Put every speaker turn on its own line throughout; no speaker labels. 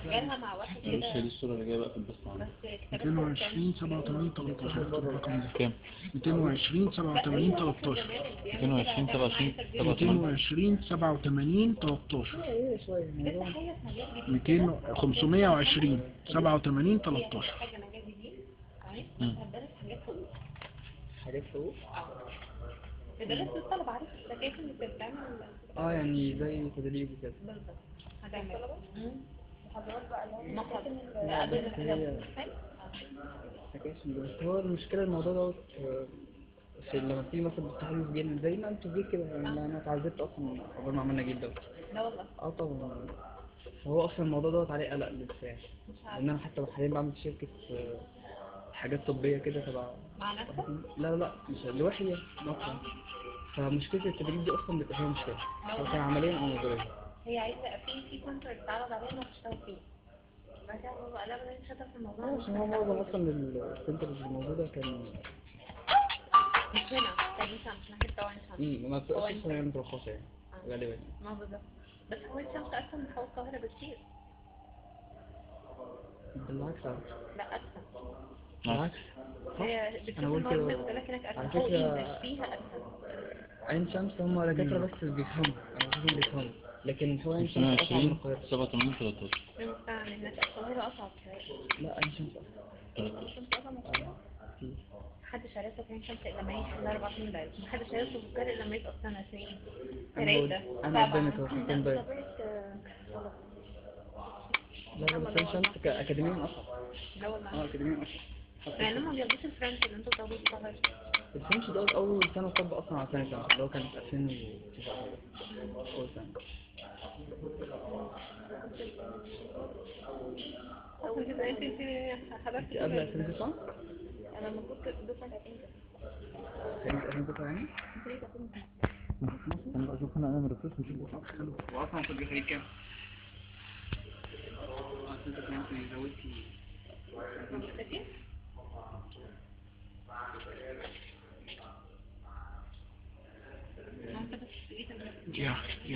جالها مع واحد
مش هي دي
كده
الصورة اللي جاية بقى في البث معانا
بس كتابتها
220 87 13 الرقم ده
كام؟
220 87 13
22 27 27
220 87 13
ايه شوية الموضوع
200 520 87 13
حاجة انا جايبه دي تمام
مم.
هتدرس حاجات حقوق
حاجات حقوق
تدرس الطلبة عارف انت كيف انت بتعمل
اه يعني زي تدريب وكده
بالظبط هتعمل محاضرات بقى
لا، بس هي- سكاشن بس هو المشكلة الموضوع دوت آه، في لما تيجي مثلا بتحجز جيل زي ما انتوا جيل كده يعني انا اتعذبت اصلا قبل ما عملنا جيل دوت
لا والله
اه طبعا هو اصلا الموضوع دوت عليه قلق لسه يعني
مش عارف
لان انا حتى حاليا بعمل شركة آه، حاجات طبية كده تبع
مع نفسك
لا لا لا مش لوحدي اصلا فمشكلة التدريب دي اصلا بتبقى فيها مشكلة سواء كان عمليا او نظريا
هي عايزة في في كونتراكت اتعرض عليها انها تشتغل فيه بعد كده هو قال لها بدل شاطر في الموضوع
اه عشان هو معظم اصلا السنترز الموجودة كان
مش هنا تاني شمس ناحية طوعين شمس
مم، ما بتبقاش لسه يعني مترخصة يعني غالبا
ما هو بالظبط بس هو الشمس أسهل من حوض القاهرة بكتير
بالعكس على فكرة.
لا أسهل
بالعكس
هي بتشوف
أنا بقول
المواد
كده.
بتقول لك هناك
على
أسهل هو
فكرة-
إنجلش فيها أسهل
عين شمس هم دكاترة بس اللي بيفهموا أنا بشوفهم بيفهموا لكن هو عين شمس أصعب من
22
القاهرة
87 13
المستعمل هناك القاهرة أصعب شوية
لا عين شمس أصعب
13
الشمس أصعب من القاهرة
كتير.
محدش عرفها في عين شمس إلا ما يحل أربع سنين بعد محدش عرفها في القاهرة إلا ما يبقى سنة سنين
أنا بقول-
ثلاثة
أنا
سبعة
قدامك أهو، في
ده
كومباين.
طبيعة آه،
لا لا بس عين شمس كأكاديميا أصعب
لا والله
اه أكاديميا أصعب
يعني هم ما بياخدوش الفرنش اللي انتوا بتاخدوه في القاهرة
الفرنش دوت أول سنة طبق أصلا على سنة شمس اللي هو كانت 2009 أول سنة
أول كده انت انت حضرتك
أنت قبل 2009
انا المفروض كنت دفعة 2000
كانت 2009 يعني
أنا بقى أشوف هنا أعمل ريفرش ونشوف
وأصلا كنت خريج كام؟ اه أنت كمان زودتي
يا يا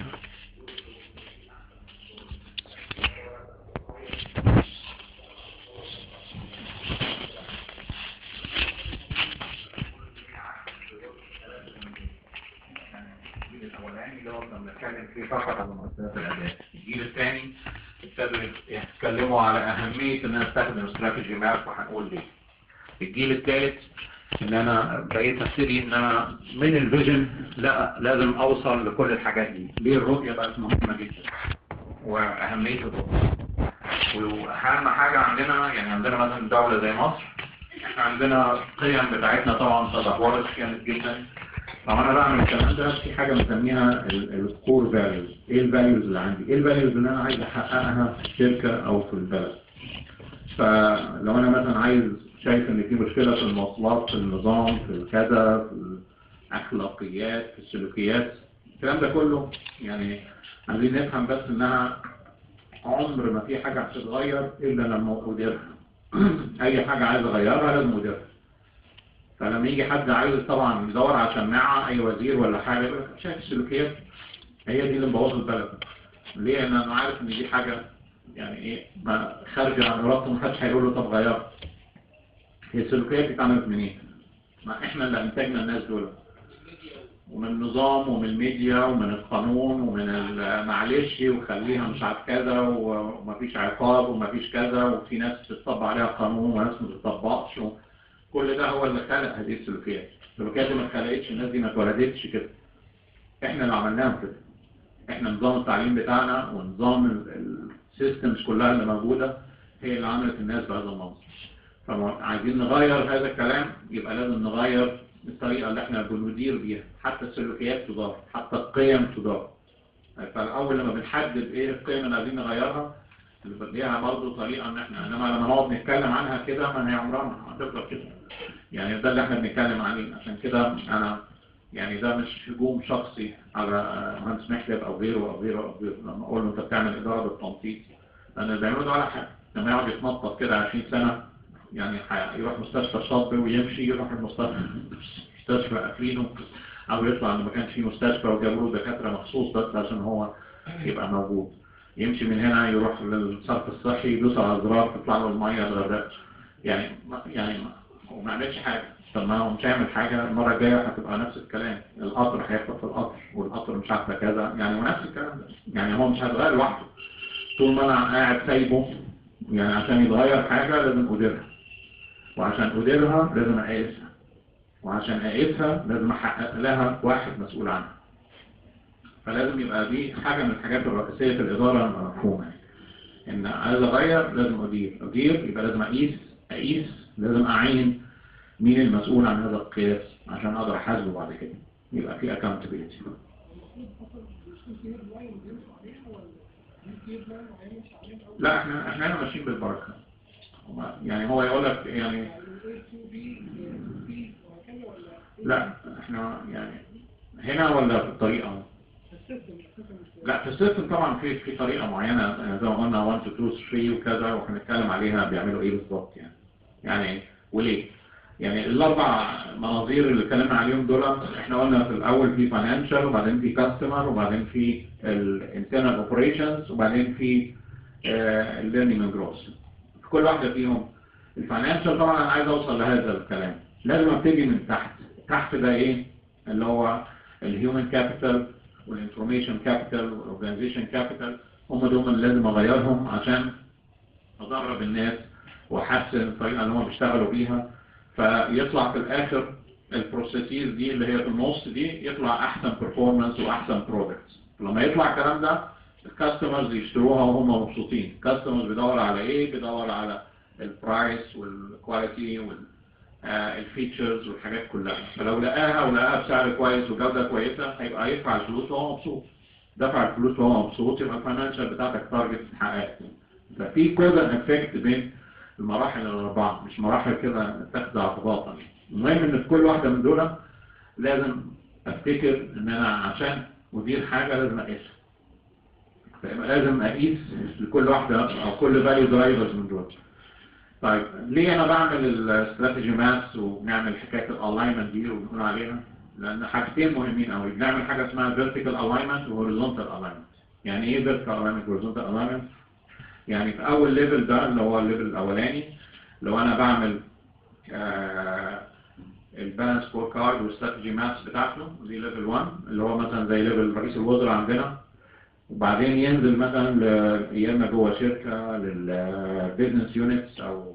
الجيل الاولاني اللي هو كنا بنتكلم فيه فقط على مؤثرات الاداء الجيل الثاني ابتدوا يتكلموا على اهميه ان انا استخدم استراتيجي ماب وهنقول ليه الجيل الثالث ان انا بقيت ابتدي ان انا من الفيجن لا لازم اوصل لكل الحاجات دي ليه الرؤيه بقت مهمه جدا واهميه الرؤيه واهم حاجه عندنا يعني عندنا مثلا دوله زي مصر احنا عندنا القيم بتاعتنا طبعا تدهورت جامد جدا طبعا انا بعمل الكلام ده في حاجه بنسميها الكور فاليوز ايه الفاليوز اللي عندي ايه الفاليوز اللي انا عايز احققها في الشركه او في البلد فلو انا مثلا عايز شايف ان في مشكله في المواصلات في النظام في الكذا في الاخلاقيات في السلوكيات الكلام ده كله يعني عايزين نفهم بس انها عمر ما في حاجه هتتغير الا لما اديرها اي حاجه عايز اغيرها لازم اديرها فلما يجي حد عايز طبعا يدور على شماعة اي وزير ولا حاجة يقول لك شايف السلوكيات هي دي اللي مبوظ البلد ليه لان انا عارف ان دي حاجة يعني ايه ما خارجة عن ارادته محدش هيقول له طب غيرها هي السلوكيات دي اتعملت منين؟ ما احنا اللي انتجنا الناس دول ومن النظام ومن الميديا ومن القانون ومن ال- معلش وخليها مش عارف كذا ومفيش عقاب ومفيش كذا وفي ناس بتطبق عليها قانون وناس ما بتطبقش و- كل ده هو اللي خلق هذه السلوكيات السلوكيات دي ما اتخلقتش الناس دي ما اتولدتش كده احنا اللي عملناهم كده احنا نظام التعليم بتاعنا ونظام السيستمز كلها اللي موجودة هي اللي عملت الناس بهذا المنظر فعايزين نغير هذا الكلام يبقى لازم نغير الطريقة اللي احنا بندير بيها حتى السلوكيات تدار حتى القيم تدار فالأول لما بنحدد ايه القيم اللي عايزين نغيرها اللي بديها برضه طريقة ان احنا انما لما نقعد نتكلم عنها كده ما هي عمرها ما هتفضل كده يعني ده اللي احنا بنتكلم عليه عشان كده انا يعني ده مش هجوم شخصي على مهندس محلب او غيره او غيره او غيره لما اقول له انت بتعمل اداره بالتنطيط لان اللي بيعملوا ده ولا حاجه لما يقعد يتنطط كده 20 سنه يعني ح- يروح مستشفى الشاطئ ويمشي يروح المستشفى مستشفى قافلينه او يطلع ان ما كانش فيه مستشفى وجابوا له دكاتره مخصوص بس عشان هو يبقى موجود يمشي من هنا يروح للصرف الصحي يدوس على زرار تطلع له الميه الغردقه يعني ما يعني ما هو ما عملش حاجه طب ما هو مش هيعمل حاجه المره الجايه هتبقى نفس الكلام القطر هيخبط في القطر والقطر مش عارفه كذا يعني هو نفس الكلام ده يعني هو مش هيتغير لوحده طول ما انا قاعد سايبه يعني عشان يتغير حاجه لازم اديرها وعشان اديرها لازم اقيسها وعشان اقيسها لازم احقق لها واحد مسؤول عنها فلازم يبقى دي حاجة من الحاجات الرئيسية في الإدارة مفهومة يعني. إن عايز أغير لازم أدير أدير يبقى لازم أقيس أقيس لازم أعين مين المسؤول عن هذا القياس عشان أقدر أحاسبه بعد كده يبقى في accountability لا احنا احنا هنا ماشيين بالبركة هما- يعني هو يقول لك يعني لا احنا يعني هنا ولا في الطريقة لا في السيستم طبعا في في طريقة معينة آه، زي ما قلنا 1 2 3 وكذا وهنتكلم عليها بيعملوا ايه بالظبط يعني يعني وليه يعني الاربع مناظير اللي اتكلمنا عليهم دول احنا قلنا في الاول في فاينانشال وبعدين في كاستمر وبعدين في الانترنال اوبريشنز وبعدين في الليرنينج اند جروث في كل واحده فيهم الفاينانشال طبعا انا عايز اوصل لهذا الكلام لازم ابتدي من تحت تحت ده ايه اللي هو الهيومن كابيتال والانفورميشن كابيتال والاورجانيزيشن كابيتال هم دول اللي لازم اغيرهم عشان ادرب الناس واحسن الطريقه اللي هم بيشتغلوا بيها فيطلع في الاخر البروسيسز دي اللي هي في النص دي يطلع احسن performance واحسن برودكتس لما يطلع الكلام ده الكاستمرز يشتروها وهم مبسوطين الكاستمرز بيدور على ايه بيدور على البرايس والكواليتي والفيتشرز والحاجات كلها فلو لقاها ولقاها بسعر كويس وجوده كويسه هيبقى يدفع الفلوس وهو مبسوط دفع الفلوس وهو مبسوط يبقى الفاينانشال بتاعتك تارجت اتحققت ففي كوزن افكت بين المراحل الاربعه مش مراحل كده تاخد اعتباطا المهم ان في كل واحده من دول لازم افتكر ان انا عشان مدير حاجه لازم اقيسها فيبقى لازم اقيس لكل واحده او كل فاليو درايفرز من دول طيب ليه انا بعمل الاستراتيجي مابس وبنعمل حكايه الالاينمنت دي وبنقول عليها لان حاجتين مهمين قوي بنعمل حاجه اسمها فيرتيكال الاينمنت وهوريزونتال الاينمنت يعني ايه فيرتيكال الاينمنت وهوريزونتال الاينمنت يعني في اول ليفل ده اللي هو الليفل الاولاني لو انا بعمل آه البالانس سكور كارد والاستراتيجي مابس بتاعته دي ليفل 1 اللي هو مثلا زي ليفل رئيس الوزراء عندنا وبعدين ينزل مثلا ل- يا اما جوه شركه للبيزنس يونتس او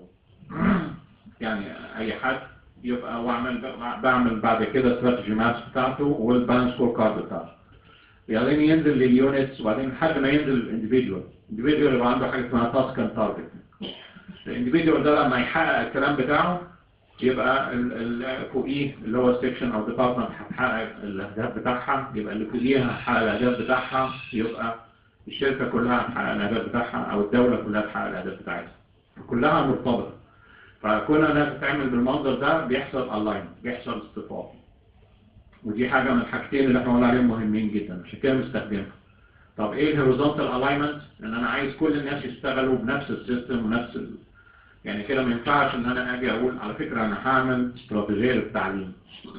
يعني اي حد يبقى واعمل بعمل بعد كده استراتيجي مابس بتاعته والبالانس سكور كارد بتاعته بعدين ينزل لليونتس وبعدين لحد ما ينزل الانديفيدوال الانديفيدوال يبقى عنده حاجه اسمها تاسك اند تارجت الانديفيدوال ده لما يحقق الكلام بتاعه يبقى ال- ال- فوقيه اللي هو سيكشن او ديبارتمنت هتحقق الاهداف بتاعها يبقى اللي فوقيها هتحقق الاهداف بتاعها يبقى الشركه كلها هتحقق الاهداف بتاعها او الدوله كلها هتحقق الاهداف بتاعتها كلها مرتبطه فكون انها تتعمل بالمنظر ده بيحصل الاين بيحصل اصطفاف ودي حاجه من الحاجتين اللي احنا قلنا عليهم مهمين جدا عشان كده بنستخدمها طب ايه الهوريزونتال الاينمنت ان انا عايز كل الناس يشتغلوا بنفس السيستم ونفس ال... يعني كده ما ينفعش ان انا اجي اقول على فكره انا هعمل استراتيجيه للتعليم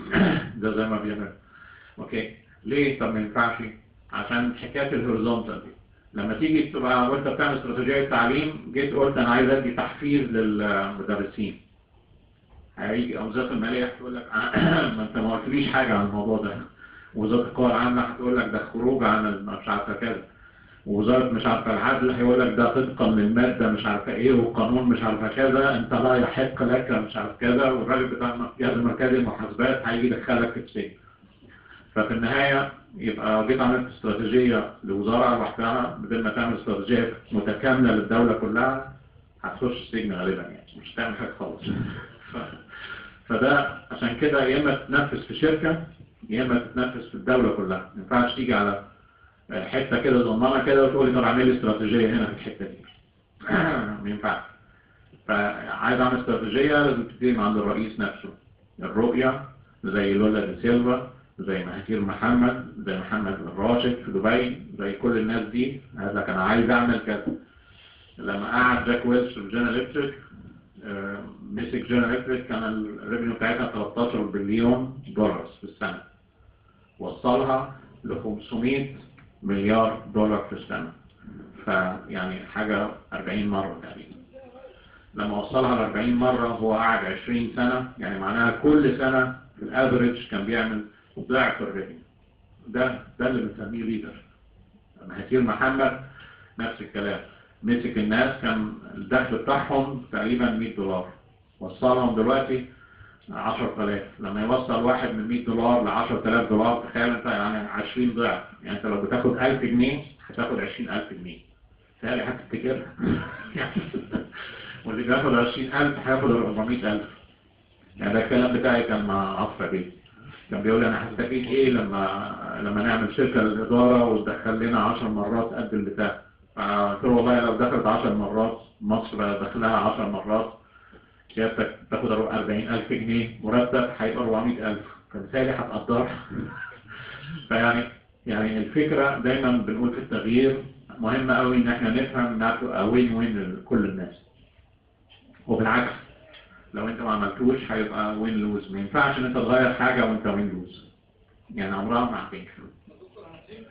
ده زي ما بيعمل اوكي ليه طب ما ينفعش عشان حكايه الهوريزونتال دي لما تيجي تبقى وانت بتعمل استراتيجيه تعليم جيت قلت انا عايز ادي تحفيز للمدرسين هيجي وزاره الماليه هتقول لك ما انت ما قلتليش حاجه عن الموضوع ده وزاره القوى العامه هتقول لك ده خروج عن ال- مش عارفه كذا ووزاره مش عارفه العدل هيقول لك ده طبقا للماده مش عارفه ايه والقانون مش عارفه كذا انت لا يحق لك مش عارف كذا والراجل بتاع الجهاز المركزي للمحاسبات هيجي يدخلك في السجن ففي النهايه يبقى جيت عملت استراتيجيه لوزاره لوحدها بدل ما تعمل استراتيجيه متكامله للدوله كلها هتخش السجن غالبا يعني مش هتعمل حاجه خالص ف... فده عشان كده يا اما تتنفذ في شركه يا اما تتنفذ في الدوله كلها ما ينفعش تيجي على حته كده ضمانه كده وتقول لي طب اعمل لي استراتيجيه هنا في الحته دي ما ينفعش فعايز اعمل استراتيجيه لازم تبتدي من عند الرئيس نفسه الرؤيه زي لولا دي سيلفا زي مهاتير محمد زي محمد الراشد في دبي زي كل الناس دي قال لك انا عايز اعمل كذا لما قعد جاك ويلز في جنرال الكتريك آه، مسك جنرال الكتريك كان الريفينيو بتاعتها 13 بليون دولار في السنه وصلها ل 500 مليار دولار في السنه فيعني حاجة 40 مرة تقريبا لما وصلها ل 40 مرة هو قعد 20 سنة يعني معناها كل سنة في الافريج كان بيعمل ضعف الريفينيو ده ده اللي بنسميه ليدر مهاتير محمد نفس الكلام مسك الناس كان الدخل بتاعهم تقريبا 100 دولار وصلهم دلوقتي 10000 لما يوصل واحد من 100 دولار ل 10000 دولار تخيل انت يعني 20 ضعف يعني انت لو بتاخد 1000 جنيه هتاخد 20000 جنيه تهيألي هتفتكر واللي بياخد 20000 هياخد 400000 يعني ده الكلام بتاعي كان مع عصر بيه كان بيقول لي انا هستفيد ايه لما لما نعمل شركه للاداره وتدخل لنا 10 مرات قد البتاع فقلت له والله لو دخلت 10 مرات مصر دخلها 10 مرات سيادتك تاخد 40000 جنيه مرتب هيبقى 400000 فبالتالي هتقدرها فيعني يعني الفكرة دايما بنقول في التغيير مهم قوي ان احنا نفهم انها تبقى وين وين لكل الناس وبالعكس لو انت ما عملتوش هيبقى وين لوز ما ينفعش ان انت تغير حاجة وانت وين لوز يعني عمرها ما هتنجح
دكتور هنسيب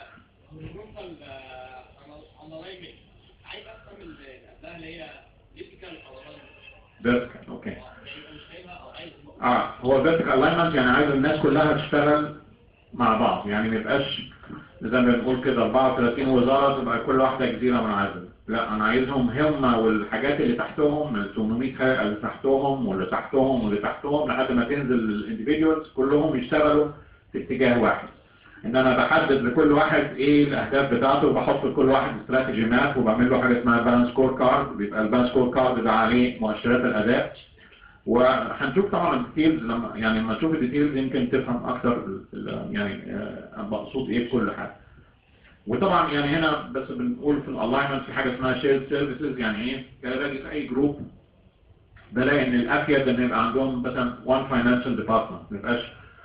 النقطة الانالايمنت عايز افهم اللي قبلها اللي هي فيزيكال او
فيرتيكال اوكي
مش فاهمها او عايز
اه هو فيرتيكال الاينمنت يعني عايز الناس كلها تشتغل مع بعض يعني ما يبقاش زي ما بنقول كده 34 وزارة تبقى كل واحدة جزيرة منعزلة لا انا عايزهم هم والحاجات اللي تحتهم ال 800 حاجة اللي تحتهم واللي تحتهم واللي تحتهم لحد ما تنزل الانديفيدوالز كلهم يشتغلوا في اتجاه واحد ان انا بحدد لكل واحد ايه الاهداف بتاعته وبحط لكل واحد استراتيجي ماب وبعمل له حاجه اسمها بالانس سكور كارد بيبقى البالانس سكور كارد ده عليه مؤشرات الاداء وهنشوف طبعا الديتيلز لما يعني لما تشوف الديتيلز يمكن تفهم اكتر ال- ال- يعني آه، مقصود ايه بكل حاجه وطبعا يعني هنا بس بنقول في الالاينمنت في حاجه اسمها شيرد سيرفيسز يعني ايه يعني باجي في اي جروب بلاقي ان الافيد ان يبقى عندهم مثلا وان فاينانشال ديبارتمنت ما يبقاش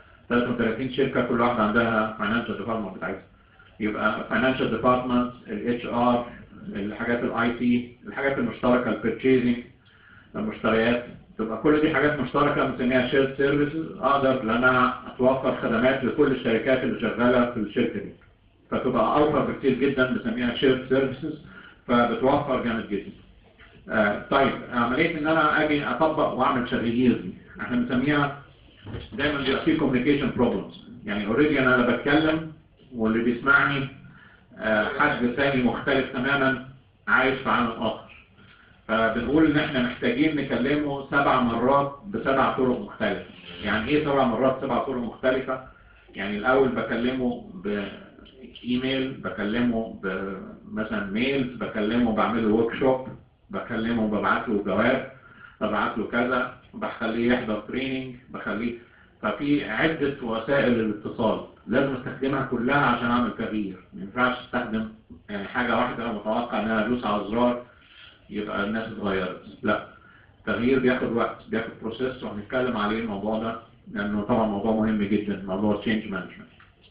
33 شركه كل واحده عندها فاينانشال ديبارتمنت بتاعتها يبقى فاينانشال ديبارتمنت الاتش ار الحاجات الاي تي الحاجات المشتركه البيرتشيزنج المشتريات تبقى كل دي حاجات مشتركه بنسميها شيرد سيرفيسز اقدر ان انا اتوفر خدمات لكل الشركات اللي شغاله في الشركه دي فتبقى اوفر بكتير جدا بنسميها شيرد سيرفيسز فبتوفر جامد جدا آه طيب عمليه ان انا اجي اطبق واعمل تغيير دي احنا بنسميها دايما بيبقى في كوميونيكيشن بروبلمز يعني اوريدي انا بتكلم واللي بيسمعني آه، حد ثاني مختلف تماما عايش في عالم اخر فبنقول ان احنا محتاجين نكلمه سبع مرات بسبع طرق مختلفة يعني ايه سبع مرات سبع طرق مختلفة يعني الاول بكلمه بايميل بكلمه مثلا ميلز بكلمه بعمل له ورك شوب بكلمه ببعت له جواب ببعت له كذا بخليه يحضر تريننج بخليه ففي عدة وسائل الاتصال لازم استخدمها كلها عشان اعمل تغيير ما ينفعش استخدم يعني حاجة واحدة متوقع ان انا ادوس على الزرار يبقى الناس اتغيرت لا التغيير بياخد وقت بياخد بروسيس وهنتكلم عليه الموضوع ده لانه طبعا موضوع مهم جدا موضوع تشينج مانجمنت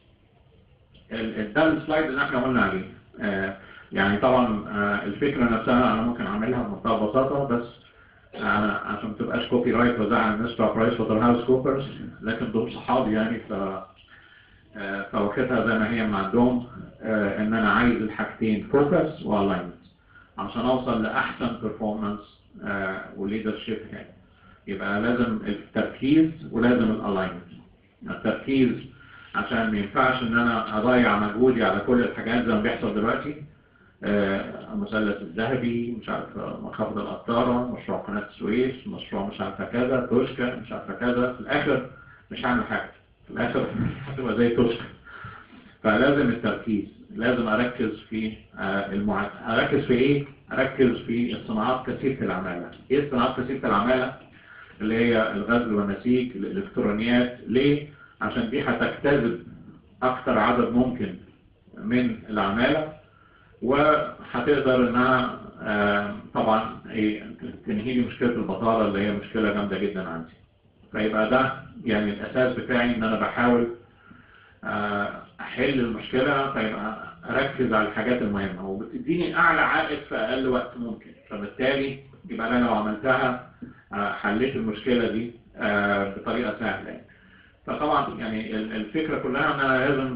ده السلايد اللي احنا قلنا عليه آه يعني طبعا آه الفكرة نفسها انا ممكن اعملها بمنتهى البساطة بس أنا عشان ما تبقاش كوبي رايت وزعل الناس بتوع برايس ووتر هاوس كوبرز لكن دول صحابي يعني ف آه، فواخدها زي ما هي من عندهم آه، ان انا عايز الحاجتين فوكس والاينمنت عشان اوصل لاحسن بيرفورمانس وليدرشيب يعني يبقى لازم التركيز ولازم الالاينمنت التركيز عشان ما ينفعش ان انا اضيع مجهودي على كل الحاجات زي ما بيحصل دلوقتي آه، المثلث الذهبي مش عارف آه، منخفض القطارة مشروع قناة السويس مشروع مش عارفة كذا توشكا مش عارفة كذا في الآخر مش هعمل حاجة في الآخر هتبقى زي توشكا فلازم التركيز لازم أركز في آه، المعاد أركز في إيه؟ أركز في الصناعات كثيرة العمالة إيه الصناعات كثيرة العمالة؟ اللي هي الغزل والنسيج الإلكترونيات ليه؟ عشان دي هتجتذب أكثر عدد ممكن من العمالة وهتقدر انها آه، طبعا إيه، تنهي لي مشكلة البطالة اللي هي مشكلة جامدة جدا عندي فيبقى ده يعني الاساس بتاعي ان انا بحاول آه، احل المشكلة فيبقى اركز على الحاجات المهمة وبتديني اعلى عائد في اقل وقت ممكن فبالتالي يبقى انا لو عملتها آه، حليت المشكلة دي آه، بطريقة سهلة يعني. فطبعا يعني ال- الفكرة كلها ان انا لازم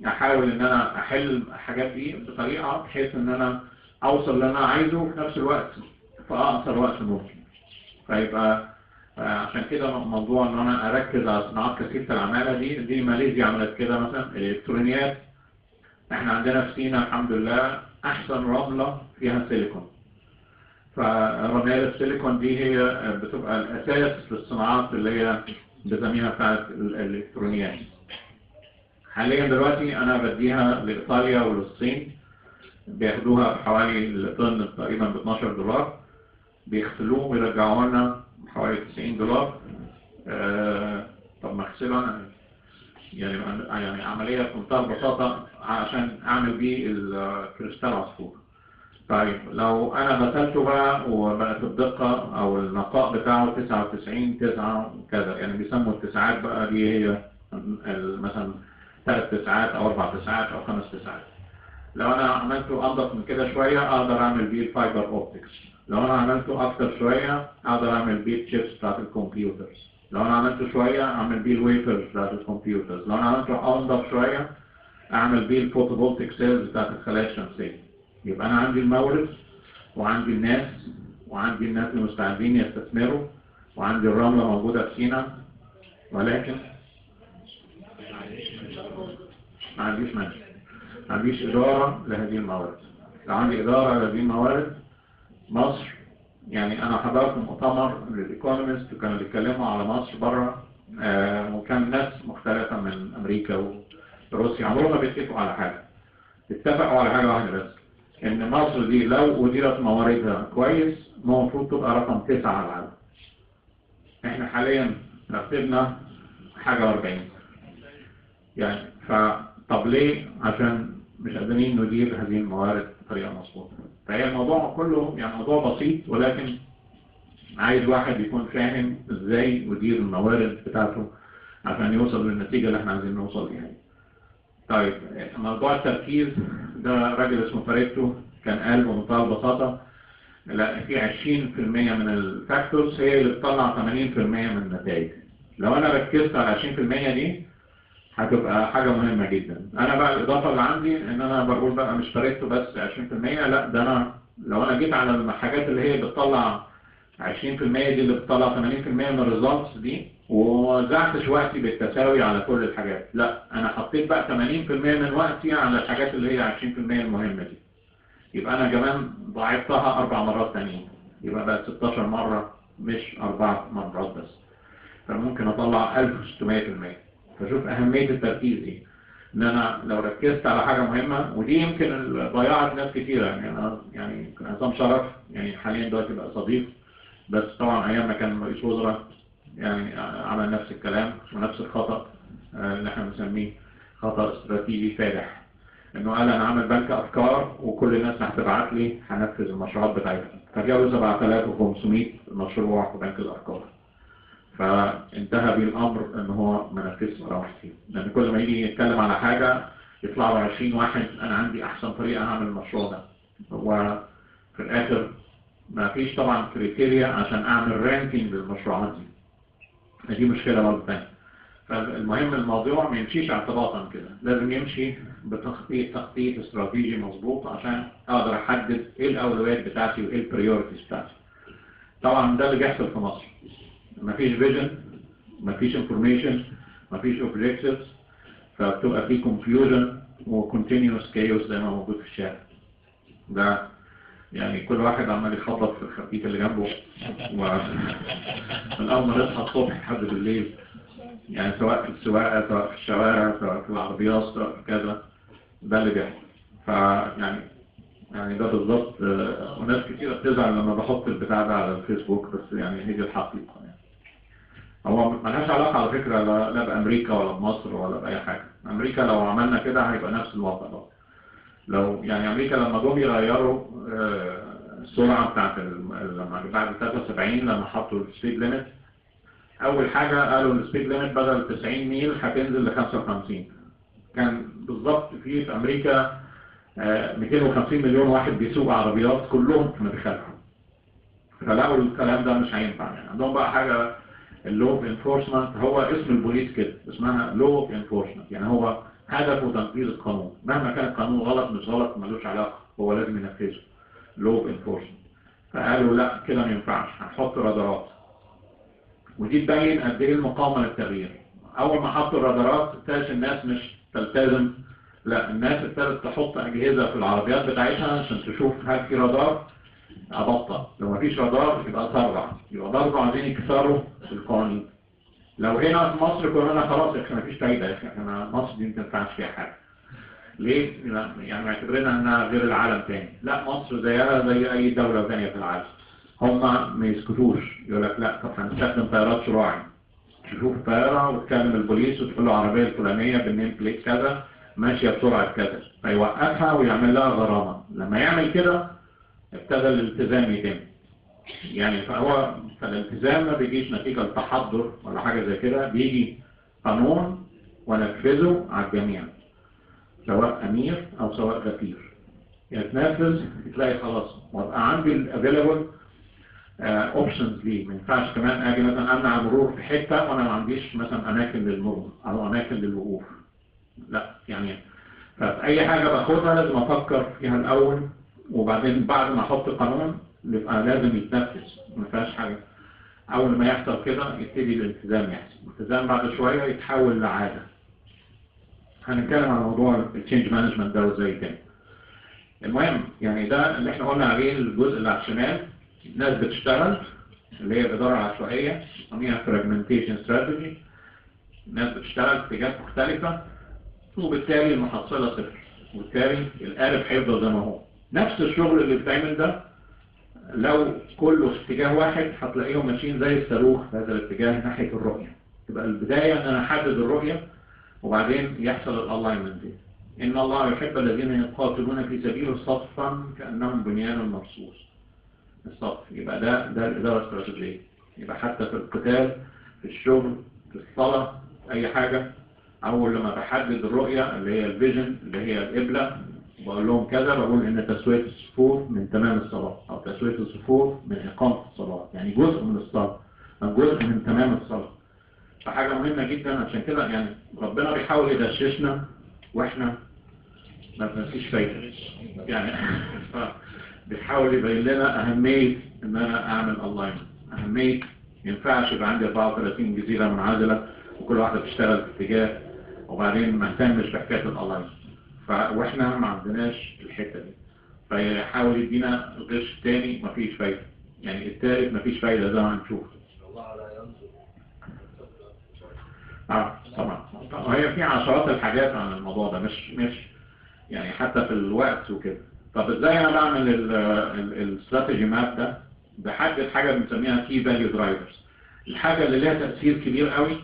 احاول ان انا احل الحاجات دي بطريقة بحيث ان انا اوصل اللي انا عايزه في نفس الوقت في اقصر وقت ممكن فيبقى آه، عشان كده موضوع ان انا اركز على صناعات كثيرة العمالة دي دي ماليزيا عملت كده مثلا الالكترونيات احنا عندنا في سينا الحمد لله احسن رملة فيها سيليكون فرمال السيليكون دي هي بتبقى الاساس للصناعات اللي هي بسميها بتاعت ال- الالكترونيات حاليا دلوقتي انا بديها لايطاليا وللصين بياخدوها بحوالي الطن تقريبا ب 12 دولار بيغسلوه ويرجعوه لنا بحوالي 90 دولار آه طب ما اغسله انا يعني يعني عملية بمنتهى البساطة عشان اعمل بيه الكريستال عصفور طيب لو انا غسلته بقى وبقت الدقة او النقاء بتاعه 99 9 كذا يعني بيسموا التسعات بقى دي هي ال- مثلا ثلاث تسعات او اربع تسعات او خمس تسعات لو انا عملته انضف من كده شوية اقدر اعمل بيه الفايبر اوبتكس لو انا عملته اكتر شوية اقدر اعمل بيه الشيبس بتاعت الكمبيوترز لو انا عملته شوية اعمل بيه الويفرز بتاعت الكمبيوترز لو انا عملته انضف شوية اعمل بيه الفوتوفولتيك سيلز بتاعت الخلايا الشمسية يبقى انا عندي المورد وعندي الناس وعندي الناس المستعدين يستثمروا وعندي الرملة موجودة في سينا ولكن ما عنديش منهج ما عنديش إدارة لهذه الموارد لو عندي إدارة لهذه الموارد مصر يعني أنا حضرت مؤتمر للإيكونومست وكانوا بيتكلموا على مصر بره آه وكان ناس مختلفة من أمريكا وروسيا عمرهم ما بيتفقوا على حاجة اتفقوا على حاجة واحدة بس إن مصر دي لو أديرت مواردها كويس ما المفروض تبقى رقم تسعة على العالم إحنا حاليا رتبنا حاجة وأربعين يعني فطب ليه عشان مش قادرين ندير هذه الموارد بطريقة مظبوطة فهي الموضوع كله يعني موضوع بسيط ولكن عايز واحد يكون فاهم ازاي يدير الموارد بتاعته عشان يوصل للنتيجة اللي احنا عايزين نوصل ليها طيب موضوع التركيز ده راجل اسمه فاريتو كان قال بمنتهى البساطة لا في 20% من الفاكتورز هي اللي بتطلع 80% من النتائج لو انا ركزت على 20% دي هتبقى حاجة مهمة جدا انا بقى الاضافة اللي عندي ان انا بقول بقى مش فارقته بس 20% لا ده انا لو انا جيت على الحاجات اللي هي بتطلع 20% دي اللي بتطلع 80% من الريزلتس دي ووزعتش وقتي بالتساوي على كل الحاجات لا انا حطيت بقى 80% من وقتي على الحاجات اللي هي 20% المهمة دي يبقى انا كمان ضاعفتها اربع مرات تانيين يبقى بقى 16 مرة مش اربع مرات بس فممكن اطلع 1600% فشوف اهمية التركيز دي ان انا لو ركزت على حاجة مهمة ودي يمكن ضيعت ناس كتيرة يعني انا يعني كان عصام شرف يعني حاليا دلوقتي بقى صديق بس طبعا ايام ما كان رئيس وزراء يعني عمل نفس الكلام ونفس الخطأ آه، اللي احنا بنسميه خطأ استراتيجي فادح انه قال انا عامل بنك افكار وكل الناس اللي هتبعت لي هنفذ المشروعات بتاعتها فجابوا 7500 مشروع في بنك الافكار فانتهى بيه الامر ان هو ما نفذش ولا واحد فيهم لان كل ما يجي يتكلم على حاجه يطلع له 20 واحد انا عندي احسن طريقه اعمل المشروع ده وفي الاخر ما فيش طبعا كريتيريا عشان اعمل رانكينج للمشروعات دي دي مشكله برضه ثانيه فالمهم الموضوع ما يمشيش اعتباطا كده لازم يمشي بتخطيط تخطيط استراتيجي مظبوط عشان اقدر احدد ايه الاولويات بتاعتي وايه البريورتيز بتاعتي طبعا ده اللي بيحصل في مصر مفيش فيجن مفيش انفورميشن مفيش اوبجكتيفز فبتبقى في كونفيوجن وكونتينيوس كايوس زي ما موجود في الشارع ده يعني كل واحد عمال يخبط في الخفيف اللي جنبه ومن اول ما نصحى الصبح لحد بالليل يعني سواء في السواقه سواء في الشوارع سواء في العربيات سواء في كذا ده اللي بيحصل فيعني يعني ده بالظبط آه، وناس كتيرة بتزعل لما بحط البتاع ده على الفيسبوك بس يعني هي دي الحقيقة يعني هو ملهاش علاقة على فكرة لا, لا بأمريكا ولا بمصر ولا بأي حاجة أمريكا لو عملنا كده هيبقى نفس الوضع بقى. لو يعني أمريكا لما جم يغيروا آه، السرعة بتاعت ال- لما بعد 73 لما حطوا السبيد ليميت أول حاجة قالوا السبيد ليميت بدل 90 ميل هتنزل ل 55 كان بالظبط في في أمريكا آه، 250 مليون واحد بيسوق عربيات كلهم كانوا بيخالفوا فلقوا الكلام ده مش هينفع يعني عندهم بقى حاجة اللو اوف انفورسمنت هو اسم البوليس كده اسمها لو اوف انفورسمنت يعني هو هدفه تنفيذ القانون مهما كان القانون غلط مش غلط ملوش علاقة هو لازم ينفذه لو انفورسمنت فقالوا لا كده ما ينفعش هنحط رادارات ودي تبين قد ايه المقاومة للتغيير اول ما حطوا الرادارات ابتدت الناس مش تلتزم لا الناس ابتدت تحط اجهزة في العربيات بتاعتها عشان تشوف هل في رادار ابطأ لو ما فيش رادار يبقى اسرع يبقى برضه عايزين يكسروا القوانين لو هنا في مصر كلنا خلاص احنا مفيش فايدة يا اخي احنا مصر دي ما تنفعش فيها حاجة ليه؟ لا، يعني معتبرينها انها غير العالم تاني لا مصر زيها زي اي دولة تانية في العالم هم ما يسكتوش يقول لك لا طب هنستخدم طيارات شراعي تشوف طيارة وتكلم البوليس وتقول له العربية الفلانية بالنيم بليت كذا ماشية بسرعة كذا فيوقفها ويعمل لها غرامة لما يعمل كده ابتدى الالتزام يتم يعني فهو فالالتزام ما بيجيش نتيجة التحضر ولا حاجة زي كده بيجي قانون ونفذه على الجميع سواء أمير أو سواء غفير يتنفذ تلاقي خلاص وابقى عندي الافيلابل اوبشنز ليه ما ينفعش كمان اجي مثلا امنع المرور في حته وانا ما عنديش مثلا اماكن للمرور او اماكن للوقوف لا يعني ففي اي حاجه باخدها لازم افكر فيها الاول وبعدين بعد ما احط قانون يبقى لازم يتنفذ ما فيهاش حاجه اول ما يحصل كده يبتدي الالتزام يحصل الالتزام بعد شويه يتحول لعاده هنتكلم عن موضوع التشينج مانجمنت ده وازاي يتم المهم يعني ده اللي احنا قلنا عليه الجزء اللي على الشمال ناس بتشتغل اللي هي الإدارة العشوائية نسميها fragmentation strategy ناس بتشتغل في اتجاهات مختلفة وبالتالي المحصلة صفر وبالتالي القالب هيفضل زي ما هو نفس الشغل اللي بيتعمل ده لو كله في اتجاه واحد هتلاقيهم ماشيين زي الصاروخ في هذا الاتجاه ناحية الرؤية تبقى البداية ان انا احدد الرؤية وبعدين يحصل الالاينمنت دي ان الله يحب الذين يقاتلون في سبيله صفا كأنهم بنيان مرصوص الصف يبقى ده ده الإدارة الاستراتيجية يبقى حتى في القتال في الشغل في الصلاة أي حاجة أول لما بحدد الرؤية اللي هي الفيجن اللي هي القبلة بقول لهم كذا بقول إن تسوية الصفوف من تمام الصلاة أو تسوية الصفوف من إقامة الصلاة يعني جزء من الصلاة أو جزء من تمام الصلاة فحاجة مهمة جدا عشان كده يعني ربنا بيحاول يدششنا وإحنا ما فيش فايدة يعني بيحاول يبين لنا أهمية إن أنا أعمل أونلاين أهمية ينفعش يبقى عندي 34 جزيرة منعزلة وكل واحدة بتشتغل في اتجاه وبعدين ما اهتمش بحكاية الأونلاين ف... وإحنا ما عندناش الحتة دي فيحاول يدينا غش تاني مفيش فايدة يعني التالت مفيش فايدة زي ما هنشوف اه طبعا طبعا هي في عشرات الحاجات عن الموضوع ده مش مش يعني حتى في الوقت وكده طب ازاي انا بعمل الاستراتيجي ماب ده بحدد حاجة بنسميها كي فاليو درايفرز الحاجة اللي لها تأثير كبير قوي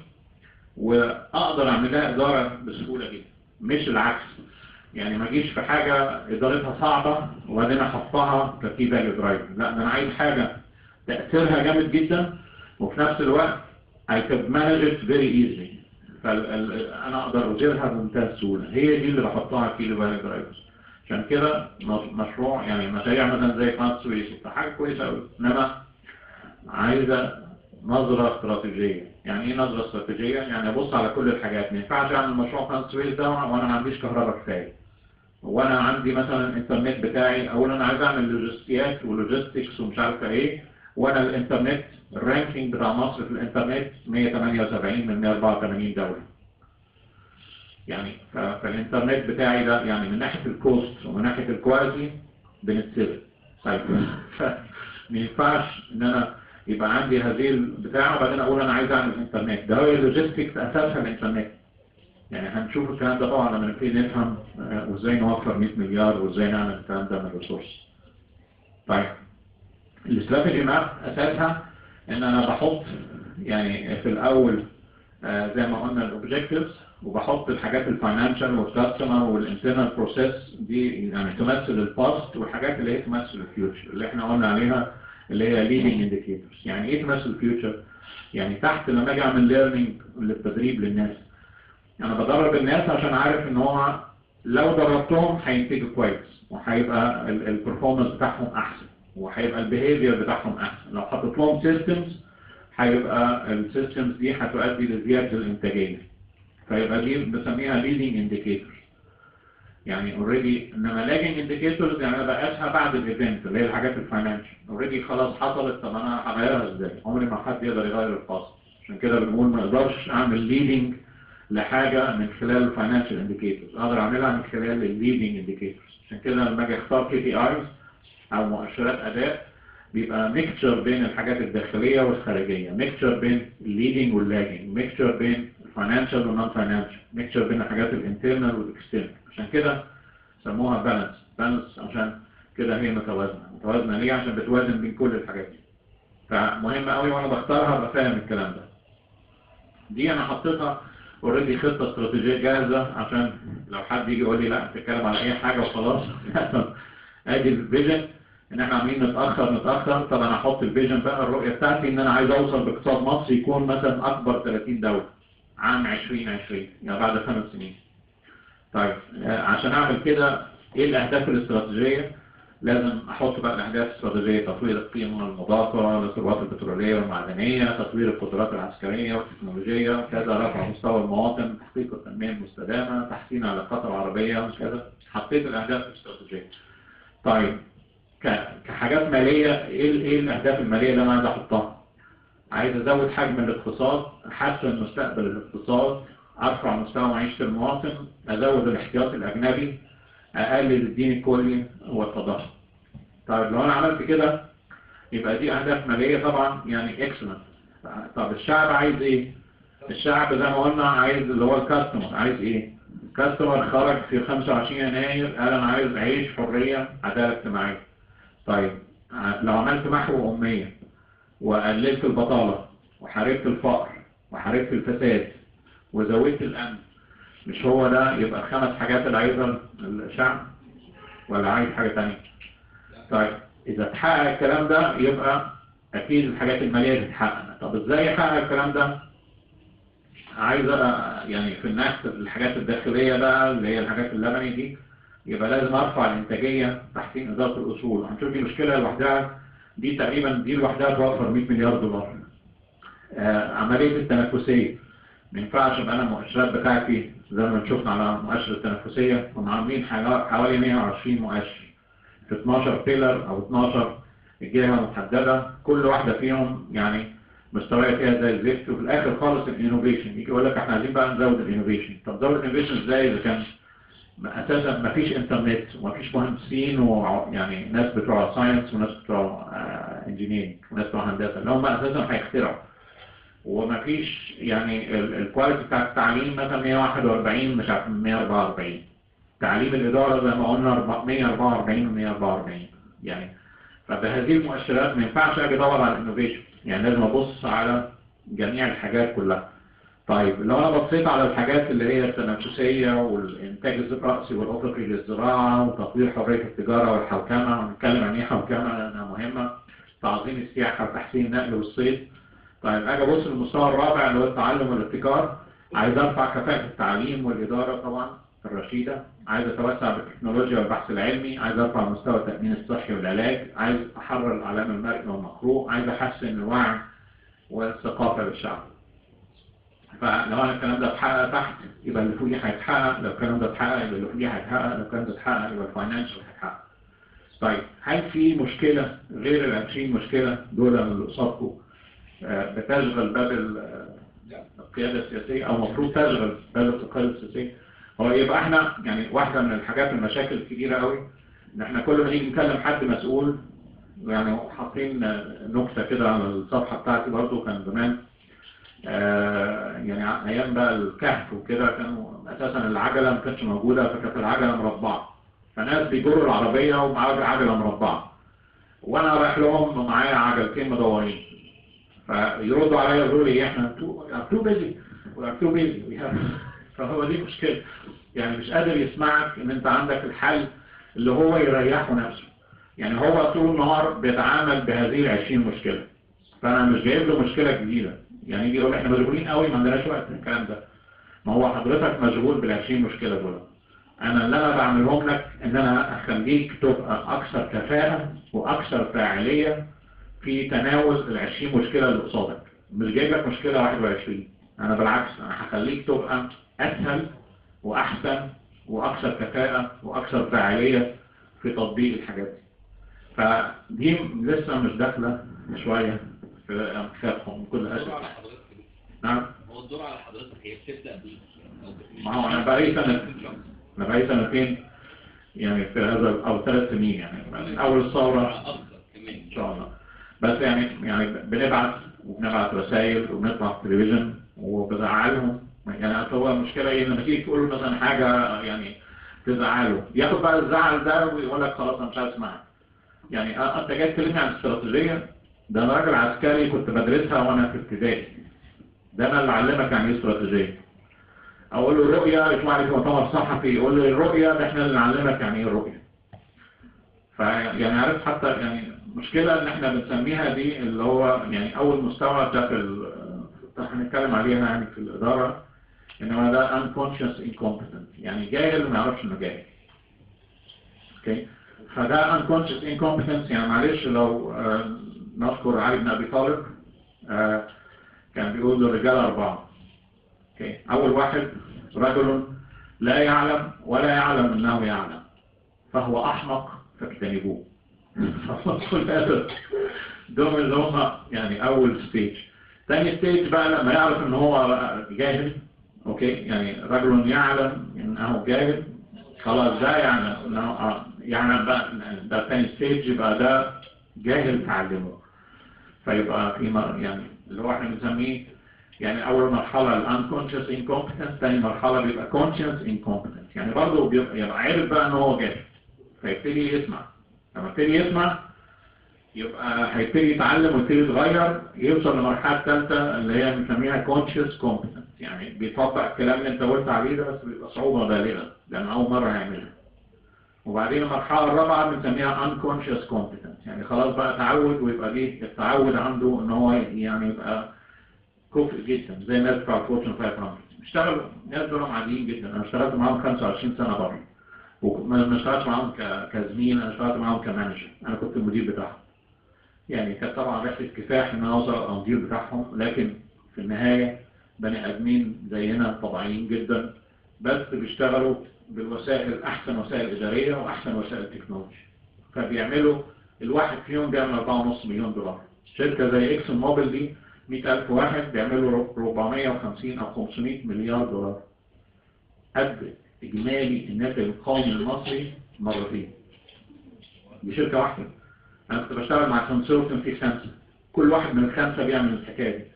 واقدر اعمل لها ادارة بسهولة جدا مش العكس يعني ما اجيش في حاجة ادارتها صعبة وبعدين احطها ككي فاليو درايفر لا ده انا عايز حاجة تأثيرها جامد جدا وفي نفس الوقت I could manage it very easily فانا اقدر اديرها بمنتهى السهولة هي دي اللي بحطها كي فاليو درايفرز عشان كده مشروع يعني مشاريع مثلا زي قناة السويس فحاجة كويسة قوي انما عايزة نظرة استراتيجية يعني ايه نظرة استراتيجية؟ يعني ابص على كل الحاجات ما ينفعش اعمل مشروع قناة السويس ده وانا ما عنديش كهرباء كفاية وانا عندي مثلا الانترنت بتاعي او انا عايز اعمل لوجستيات ولوجيستكس ومش عارفه ايه وانا الانترنت الرانكينج بتاع مصر في الانترنت 178 من 184 دولة يعني فالانترنت بتاعي ده يعني من ناحية الكوست ومن ناحية الكواليتي بنتسبب فما ينفعش ان انا يبقى عندي هذه البتاعة وبعدين اقول انا عايز اعمل انترنت ده هو اللوجيستكس اساسها الانترنت يعني هنشوف الكلام ده طبعا لما نبتدي نفهم وازاي نوفر 100 مليار وازاي نعمل الكلام ده من الريسورس طيب الاستراتيجي ماب اساسها ان انا بحط يعني في الاول آه زي ما قلنا الاوبجكتيفز وبحط الحاجات الفاينانشال والكاستمر والانترنال بروسيس دي يعني تمثل الباست والحاجات اللي هي تمثل الفيوتشر اللي احنا قلنا عليها اللي هي ليدنج انديكيتورز يعني ايه تمثل الفيوتشر يعني تحت لما اجي اعمل ليرنينج للتدريب للناس انا بدرب الناس عشان عارف ان هو لو دربتهم هينتجوا كويس وهيبقى البرفورمانس بتاعهم احسن وهيبقى البيهيفير بتاعهم احسن لو حطيت لهم سيستمز هيبقى السيستمز دي هتؤدي لزياده الانتاجيه فيبقى دي بنسميها leading indicators يعني اوريدي انما لاجنج انديكيتورز يعني انا بقاسها بعد الايفنت اللي هي الحاجات الفاينانشال اوريدي خلاص حصلت طب انا هغيرها ازاي عمري ما حد يقدر يغير الفاصل عشان كده بنقول ما اقدرش اعمل ليدنج لحاجه من خلال الفاينانشال انديكيتورز اقدر اعملها من خلال الليدنج انديكيتورز عشان كده لما اجي اختار كي بي ايز او مؤشرات اداء بيبقى ميكتشر بين الحاجات الداخليه والخارجيه ميكتشر بين الليدنج واللاجنج ميكتشر بين الفاينانشال والنون فاينانشال ميكتشر بين الحاجات الانترنال والاكسترنال عشان كده سموها بالانس بالانس عشان كده هي متوازنه متوازنه ليه عشان بتوازن بين كل الحاجات دي فمهم قوي وانا بختارها ابقى فاهم الكلام ده دي انا حطيتها اوريدي خطه استراتيجيه جاهزه عشان لو حد يجي يقول لي لا بتتكلم على اي حاجه وخلاص ادي الفيجن ان احنا عاملين نتاخر نتاخر طب انا احط الفيجن بقى الرؤيه بتاعتي ان انا عايز اوصل باقتصاد مصر يكون مثلا اكبر 30 دوله عام 2020 يعني بعد خمس سنين طيب آه، عشان اعمل كده ايه الاهداف الاستراتيجيه لازم احط بقى الاهداف الاستراتيجيه تطوير القيمه المضافه للثروات البتروليه والمعدنيه تطوير القدرات العسكريه والتكنولوجيه كذا رفع مستوى المواطن تحقيق التنميه المستدامه تحسين العلاقات العربيه كذا حطيت الاهداف الاستراتيجيه طيب ك- كحاجات ماليه ايه ال- ايه الاهداف الماليه اللي انا عايز احطها عايز ازود حجم الاقتصاد احسن مستقبل الاقتصاد ارفع مستوى معيشة المواطن ازود الاحتياطي الاجنبي اقلل الدين الكلي والتضخم طيب لو انا عملت كده يبقى دي اهداف مالية طبعا يعني اكسلنت طب الشعب عايز ايه الشعب زي ما قلنا عايز اللي هو الكاستمر عايز ايه الكاستمر خرج في 25 يناير قال انا عايز عيش حرية عدالة اجتماعية طيب ع- لو عملت محو أمية وقللت البطالة وحاربت الفقر وحاربت الفساد وزودت الأمن مش هو ده يبقى الخمس حاجات اللي عايزها الشعب ولا عايز حاجة تانية طيب إذا تحقق الكلام ده يبقى أكيد الحاجات المالية تتحقق طب إزاي يحقق الكلام ده عايز أ- يعني في الناس الحاجات الداخلية بقى اللي هي الحاجات اللبني دي يبقى لازم ارفع الانتاجية تحسين ادارة الاصول هنشوف دي مشكلة لوحدها دي تقريبا دي لوحدها توفر 100 مليار دولار آه عملية التنافسية ما ينفعش ابقى انا المؤشرات بتاعتي زي ما شفنا على مؤشر التنافسية هم عاملين حاجة- حوالي 120 مؤشر في 12 بيلر او 12 جهة محددة كل واحدة فيهم يعني مستوية فيها زي الزفت وفي الاخر خالص الانوفيشن يجي يقول لك احنا عايزين بقى نزود الانوفيشن طب زود الانوفيشن ازاي اذا كان ما- اساسا ما فيش انترنت وما فيش مهندسين ويعني ناس بتوع ساينس وناس بتوع انجينيرنج وناس بتوع هندسه اللي هم اساسا هيخترعوا وما فيش يعني ال- الكواليتي بتاع التعليم مثلا 141 مش عارف 144 تعليم الاداره زي ما قلنا 144 و 144 يعني فبهذه المؤشرات ما ينفعش اجي ادور على الانوفيشن يعني لازم ابص على جميع الحاجات كلها طيب لو انا بصيت على الحاجات اللي هي التنافسية والانتاج الرأسي والأفقي للزراعة وتطوير حرية التجارة والحوكمة ونتكلم عن ايه حوكمة لأنها مهمة تعظيم السياحة وتحسين النقل والصيد طيب اجي ابص للمستوى الرابع اللي هو التعلم والابتكار عايز ارفع كفاءة التعليم والإدارة طبعا الرشيدة عايز اتوسع بالتكنولوجيا والبحث العلمي عايز ارفع مستوى التأمين الصحي والعلاج عايز احرر الإعلام المرئي والمقروء عايز احسن الوعي والثقافة للشعب فلو انا الكلام ده اتحقق تحت يبقى اللي فوقيه هيتحقق لو الكلام ده اتحقق يبقى اللي فوقيه هيتحقق لو الكلام ده اتحقق يبقى الفاينانشال هيتحقق طيب هل في مشكلة غير ال 20 مشكلة دول اللي قصادكم آه، بتشغل باب ال- آه، القيادة السياسية او المفروض تشغل باب القيادة السياسية هو يبقى احنا يعني واحدة من الحاجات المشاكل الكبيرة قوي ان احنا كل ما نيجي نكلم حد مسؤول يعني حاطين آه، نكتة كده على الصفحة بتاعتي برضو كان زمان آه، يعني ع- ايام بقى الكهف وكده كانوا اساسا العجله ما كانتش موجوده فكانت العجله مربعه فناس بيجروا العربيه ومعاهم عجله مربعه وانا رايح لهم ومعايا عجلتين مدورين فيردوا عليا يقولوا لي احنا تو بيزي تو بيزي فهو دي مشكله يعني مش قادر يسمعك ان انت عندك الحل اللي هو يريحه نفسه يعني هو طول النهار بيتعامل بهذه ال 20 مشكله فانا مش جايب له مشكله جديده يعني يجي يقول احنا مشغولين قوي ما عندناش وقت الكلام ده ما هو حضرتك مشغول بال 20 مشكله دول انا اللي انا بعملهم لك ان انا اخليك تبقى اكثر كفاءه واكثر فاعليه في تناول ال 20 مشكله اللي قصادك مش جايب لك مشكله 21 انا بالعكس انا هخليك تبقى اسهل واحسن واكثر كفاءة واكثر فاعلية في تطبيق الحاجات دي فدي لسه مش داخلة شوية في انتخابهم بكل
الدور
اسف
على حضرتك
نعم
هو الدور على حضرتك هي بتبدأ بيه أو بت-
ما هو انا بقالي سنة انا بقالي سنتين يعني في هذا او ثلاث سنين يعني من اول الثورة
أكثر كمان
ان شاء الله بس يعني يعني بنبعت وبنبعت رسائل وبنطلع في التلفزيون وبزعلهم يعني أصل هو المشكله ايه لما تيجي تقول له مثلا حاجه يعني تزعله ياخد بقى الزعل ده ويقول لك خلاص انا مش عايز اسمعك يعني أ- انت جاي تكلمني عن الاستراتيجيه ده انا راجل عسكري كنت بدرسها وانا في ابتدائي ده انا اللي علمك عن ايه استراتيجيه اقول له الرؤيه يطلع لي في مؤتمر صحفي يقول لي الرؤيه ده احنا اللي نعلمك يعني ايه الرؤيه فيعني عارف حتى يعني مشكلة ان احنا بنسميها دي اللي هو يعني اول مستوى ده في ال- هنتكلم عليها يعني في الادارة ان هو ده unconscious incompetent يعني جاهل ما يعرفش انه جاهل اوكي فده unconscious incompetence يعني معلش لو آه، نذكر علي بن ابي طالب آه، كان بيقول للرجال اربعة اوكي اول واحد رجل لا يعلم ولا يعلم انه يعلم فهو احمق فاجتنبوه كل هذا دول اللي هم يعني اول ستيج ثاني ستيج بقى لما يعرف ان هو جاهل اوكي يعني رجل يعلم انه جاهل خلاص ده يعني انه آه، يعني بقى ده ثاني ستيج يبقى ده جاهل تعلمه فيبقى في مر- يعني اللي هو احنا بنسميه يعني اول مرحله الانكونشس انكومبتنس ثاني مرحله بيبقى كونشس انكومبتنس يعني برضه بيبقى يبقى عارف بقى ان هو جاهل فيبتدي يسمع لما يبتدي يسمع يبقى هيبتدي يتعلم ويبتدي يتغير يوصل للمرحله الثالثه اللي هي بنسميها conscious competence يعني بيطبق الكلام اللي انت قلت عليه ده بس بيبقى صعوبه بالغه لان اول مره هيعملها وبعدين المرحله الرابعه بنسميها unconscious competence يعني خلاص بقى تعود ويبقى دي التعود عنده ان هو يعني يبقى كفء جدا زي الناس بتوع فورتشن 500 اشتغلوا ناس دول عاديين جدا انا اشتغلت معاهم 25 سنه بره وما ما اشتغلتش معاهم ك- كزميل انا اشتغلت معاهم كمانجر انا كنت المدير بتاعهم يعني كانت طبعا رحله كفاح ان انا اوصل ابقى مدير بتاعهم لكن في النهايه بني ادمين زينا طبيعيين جدا بس بيشتغلوا بالوسائل احسن وسائل اداريه واحسن وسائل تكنولوجيا فبيعملوا الواحد فيهم بيعمل 4.5 مليون دولار شركه زي اكسون موبيل دي 100000 واحد بيعملوا 450 او 500 مليار دولار قد إجمالي الناتج القومي المصري مرتين دي شركة واحدة أنا كنت بشتغل مع كونسورتيوم في خمسة كل واحد من الخمسة بيعمل الحكاية دي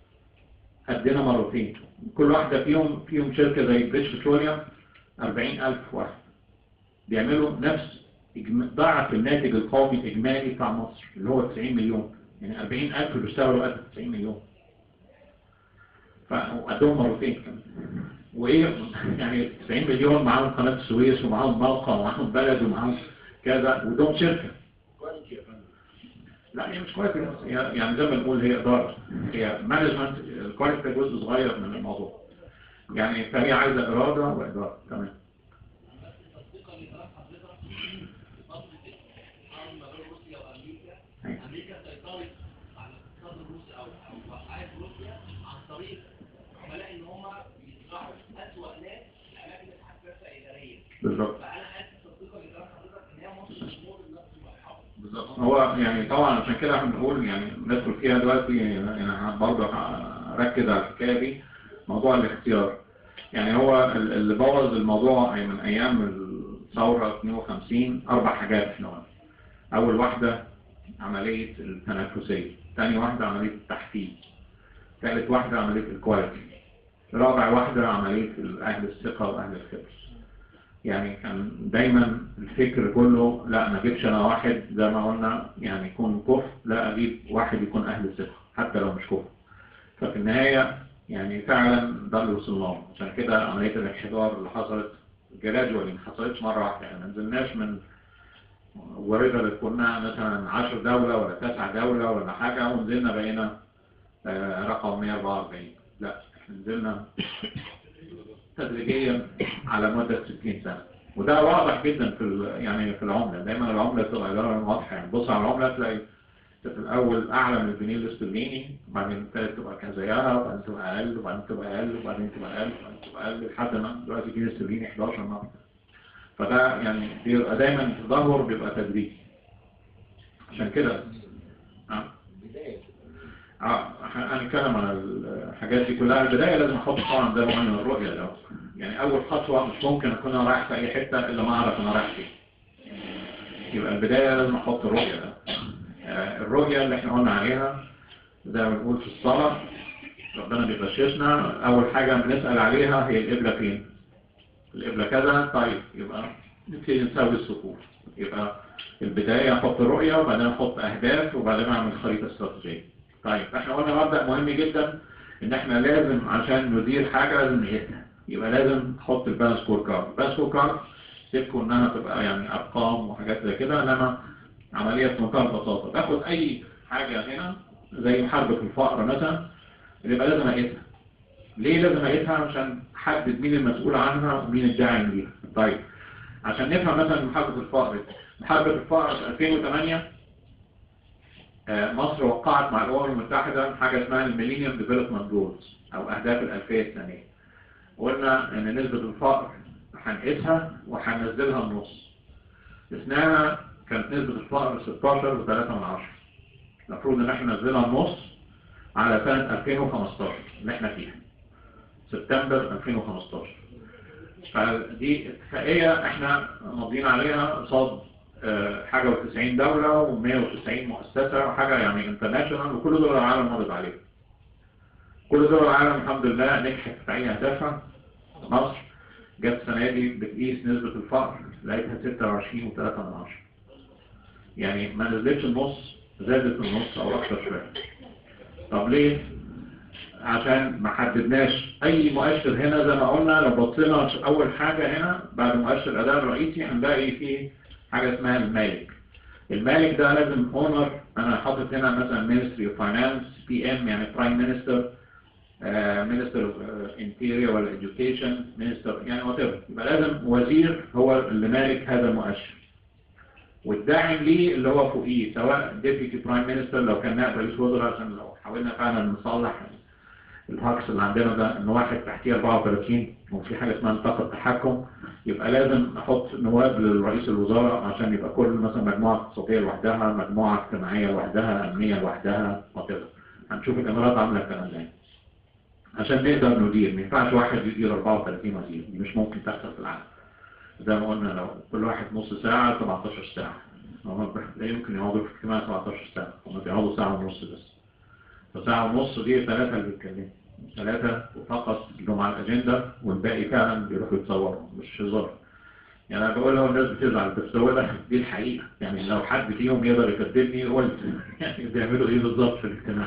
قدنا مرتين كل واحدة فيهم فيهم شركة زي بريتش بتروليوم 40000 واحد بيعملوا نفس إجم- ضعف الناتج القومي الإجمالي بتاع مصر اللي هو 90 مليون يعني 40000 بيشتغلوا قد 90 مليون فقدهم مرتين كمان وايه يعني 90 مليون معاهم قناة السويس ومعاهم موقع ومعاهم بلد ومعاهم كذا ودهم شركة لا هي مش كويس هي- يعني زي ما بنقول هي إدارة هي مانجمنت الكواليتي ده جزء صغير من الموضوع يعني فهي عايزة إرادة وإدارة تمام
تصديقا لكلام حضرتك فترة الحرب ما بين روسيا وامريكا
أيوة.
امريكا سيطرت على الاقتصاد الروسي او او وقعت روسيا عن طريق عملاء ان هم بيزرعوا اسوأ ناس في الاماكن الحساسه اداريا
بالظبط
فانا حاسس تصديقا لكلام حضرتك ان هي مصر الامور الناس المرحبه
بالظبط هو يعني طبعا عشان كده احنا بنقول يعني ندخل فيها دلوقتي يعني برضه هركز على الحكايه دي موضوع الاختيار يعني هو ال- اللي بوظ الموضوع من ايام الثوره 52 اربع حاجات احنا قلنا اول واحده عمليه التنافسيه ثاني واحده عمليه التحفيز ثالث واحده عمليه الكواليتي رابع واحده عمليه اهل الثقه واهل الخبره يعني كان دايما الفكر كله لا ما اجيبش انا واحد زي ما قلنا يعني يكون كفء لا اجيب واحد يكون اهل ثقه حتى لو مش كفء ففي النهايه يعني فعلا ده اللي وصلنا له عشان كده عمليه الانحدار اللي حصلت جرادولي ما حصلتش مره واحده يعني ما نزلناش من وريدا اللي كنا مثلا 10 دوله ولا 9 دوله ولا حاجه ونزلنا بقينا آه، رقم 144 لا احنا نزلنا تدريجيا على مدة 60 سنة وده واضح جدا في ال- يعني في العملة دايما العملة بتبقى عبارة عن واضحة يعني بص على العملة تلاقي في الأول أعلى من الفينيل الاسترليني وبعدين ابتدت تبقى كان زيها وبعدين تبقى أقل وبعدين تبقى أقل وبعدين تبقى أقل وبعدين تبقى أقل لحد ما دلوقتي الفينيل الاسترليني 11 مرة فده يعني بيبقى دايما التدهور بيبقى تدريجي عشان كده آه. اه هنتكلم عن الحاجات دي كلها البداية لازم احط طبعا زي ما قلنا الرؤية الاول يعني اول خطوة مش ممكن اكون انا رايح في اي حتة الا ما اعرف انا رايح فين يبقى البداية لازم احط الرؤية ده آه، الرؤية اللي احنا قلنا عليها زي ما بنقول في الصلاة ربنا بيغششنا اول حاجة بنسأل عليها هي القبلة فين القبلة كذا طيب يبقى نبتدي نسوي الصفوف يبقى البداية احط الرؤية وبعدين احط اهداف وبعدين اعمل خريطة استراتيجية طيب احنا قلنا مبدأ مهم جدا ان احنا لازم عشان ندير حاجة لازم نقيسها يبقى لازم نحط البالانس سكور كارد البالانس سكور كارد سيبكم انها تبقى يعني ارقام وحاجات زي كده انما عملية في منتهى البساطة باخد اي حاجة هنا زي محاربة الفقر مثلا يبقى لازم اقيسها ليه لازم اقيسها عشان احدد مين المسؤول عنها ومين الداعم ليها طيب عشان نفهم مثلا محاربة الفقر محاربة الفقر في 2008 آه، مصر وقعت مع الأمم المتحدة حاجة اسمها الميلينيوم ديفلوبمنت جولز أو أهداف الألفية الثانية قلنا إن نسبة الفقر هنقيسها وهننزلها النص قسناها كانت نسبة الفقر 16 و3 من عشرة المفروض إن احنا ننزلها النص على سنة 2015 اللي احنا فيها سبتمبر 2015 فدي اتفاقية احنا ماضيين عليها قصاد آه، حاجة و90 دولة و190 مؤسسة وحاجة يعني انترناشونال وكل دول العالم مضت عليها كل دول العالم الحمد لله نجحت في تعيين أهدافها مصر جت السنة دي بتقيس نسبة الفقر لقيتها 26 و3 من عشرة يعني ما نزلتش النص زادت النص أو أكتر شوية طب ليه؟ عشان ما حددناش اي مؤشر هنا زي ما قلنا لو بصينا في اول حاجة هنا بعد مؤشر الاداء الرئيسي هنلاقي فيه حاجة اسمها المالك المالك ده لازم اونر انا حاطط هنا مثلا Ministry of Finance بي ام يعني Prime Minister آه، Minister of آه، Interior ولا Education Minister يعني whatever يبقى لازم وزير هو اللي مالك هذا المؤشر والداعم ليه اللي هو فوقيه سواء Deputy Prime Minister لو كان نائب رئيس وزراء عشان لو حاولنا فعلا نصلح الهاكس اللي عندنا ده ان واحد تحتيه 34 وفي حاجة اسمها نطاق التحكم يبقى لازم نحط نواب لرئيس الوزراء عشان يبقى كل مثلا مجموعة اقتصادية لوحدها مجموعة اجتماعية لوحدها امنية لوحدها وكذا هنشوف الامارات عاملة الكلام ده عشان نقدر ندير ما ينفعش واحد يدير 34 وزير دي مش ممكن تحصل في العالم زي ما قلنا لو كل واحد نص ساعة 17 ساعة هم لا يمكن يقعدوا في اجتماع 17 ساعة هم بيقعدوا ساعة ونص بس فساعة ونص دي ثلاثة اللي بيتكلموا ثلاثة وفقط اللي هم على الأجندة والباقي فعلا بيروحوا يتصوروا مش هزار يعني أنا بقول له الناس بتزعل بس هو ده دي الحقيقة يعني لو حد فيهم يقدر يكذبني قلت يعني بيعملوا ايه بالظبط في الاجتماع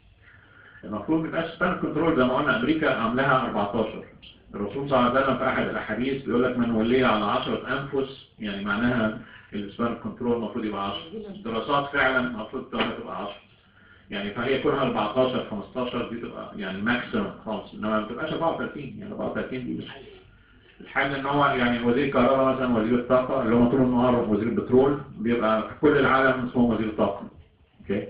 المفروض ميبقاش سبان كنترول زي ما قلنا أمريكا عاملاها 14 الرسول صلى الله عليه وسلم في أحد الأحاديث بيقول لك من ولي على 10 أنفس يعني معناها السبان كنترول المفروض يبقى 10 دراسات فعلا المفروض تبقى 10 يعني فهي كلها 14 15 دي تبقى يعني ماكسيمم خالص انما ما بتبقاش 34 يعني 34 دي مش الحل ان هو يعني وزير الكهرباء مثلا وزير الطاقه اللي هو طول النهار وزير البترول بيبقى في كل العالم اسمه وزير الطاقه اوكي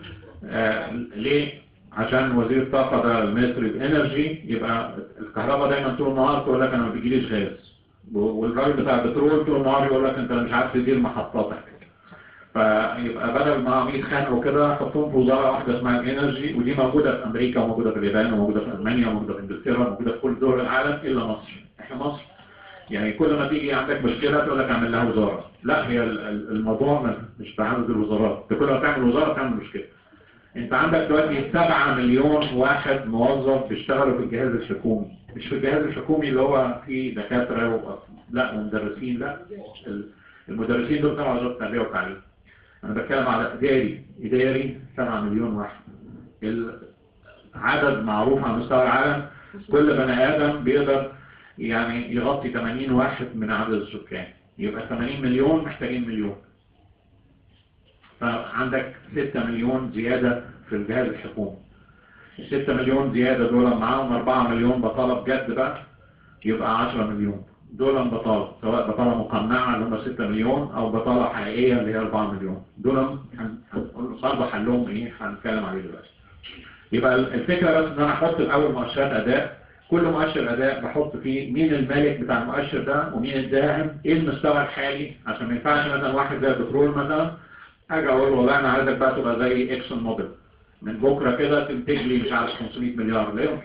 آه ليه عشان وزير الطاقه ده المينستري اوف انرجي يبقى الكهرباء دايما طول النهار تقول لك انا ما بيجيليش غاز والراجل بتاع البترول طول النهار يقول لك انت مش عارف تدير محطاتك فيبقى بدل ما يتخانقوا كده حطهم في وزارة واحدة اسمها الانرجي ودي موجودة في امريكا وموجودة في اليابان وموجودة في المانيا وموجودة في انجلترا وموجودة في كل دول العالم الا مصر احنا مصر يعني كل ما تيجي عندك مشكلة تقول لك اعمل لها وزارة لا هي الموضوع مش تعدد الوزارات انت كل ما تعمل وزارة تعمل مشكلة انت عندك دلوقتي 7 مليون واحد موظف بيشتغلوا في الجهاز الحكومي مش في الجهاز الحكومي اللي هو فيه دكاترة و... لا ومدرسين لا المدرسين دول تبع وزارة التربية والتعليم أنا بتكلم على إداري إداري 7 مليون واحد العدد معروف على مستوى العالم كل بني آدم بيقدر يعني يغطي 80 واحد من عدد السكان يبقى 80 مليون محتاجين مليون فعندك 6 مليون زيادة في الجهاز الحكومي ال 6 مليون زيادة دول معاهم 4 مليون بطالة بجد بقى يبقى 10 مليون دول بطالة سواء بطالة مقنعة اللي هم 6 مليون او بطالة حقيقية اللي هي 4 مليون دول هنقول برضه حلهم ايه هنتكلم عليه دلوقتي يبقى الفكرة بس ان انا احط الاول مؤشرات اداء كل مؤشر اداء بحط فيه مين المالك بتاع المؤشر ده ومين الداعم ايه المستوى الحالي عشان ما ينفعش مثلا واحد زي البترول مثلا اجي اقول له والله انا عايزك بقى تبقى زي اكسون موبيل من بكره كده تنتج لي مش عارف 500 مليار ليه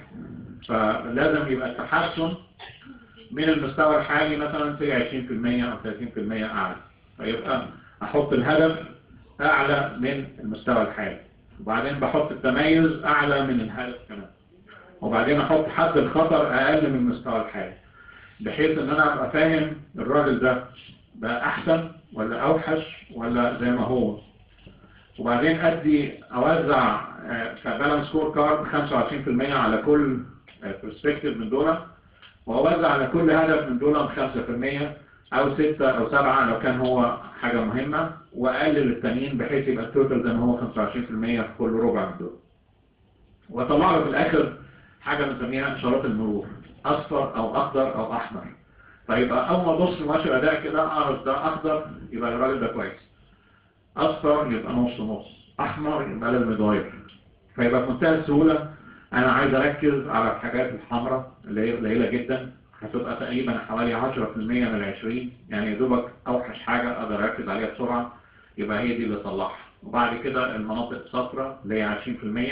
فلازم يبقى التحسن من المستوى الحالي مثلا في 20% او 30% اعلى فيبقى احط الهدف اعلى من المستوى الحالي وبعدين بحط التميز اعلى من الهدف كمان وبعدين احط حد الخطر اقل من المستوى الحالي بحيث ان انا ابقى فاهم الراجل ده بقى احسن ولا اوحش ولا زي ما هو وبعدين ادي اوزع كبالانس سكور كارد 25% على كل برسبكتيف من دول واوزع على كل هدف من دول 5% او 6 او 7 لو كان هو حاجة مهمة واقلل التانيين بحيث يبقى التوتال زي ما هو 25% في كل ربع من دول واطلع له في الاخر حاجة بنسميها اشارات المرور اصفر او اخضر او احمر فيبقى اول ما ابص مؤشر اداء كده اعرف ده اخضر يبقى الراجل ده كويس اصفر يبقى نص نص احمر يبقى لازم يتغير فيبقى بمنتهى السهولة انا عايز اركز على الحاجات الحمراء اللي هي قليلة جدا هتبقى تقريبا حوالي 10% من العشرين يعني يا دوبك اوحش حاجة اقدر اركز عليها بسرعة يبقى هي دي اللي اصلحها وبعد كده المناطق الصفراء اللي هي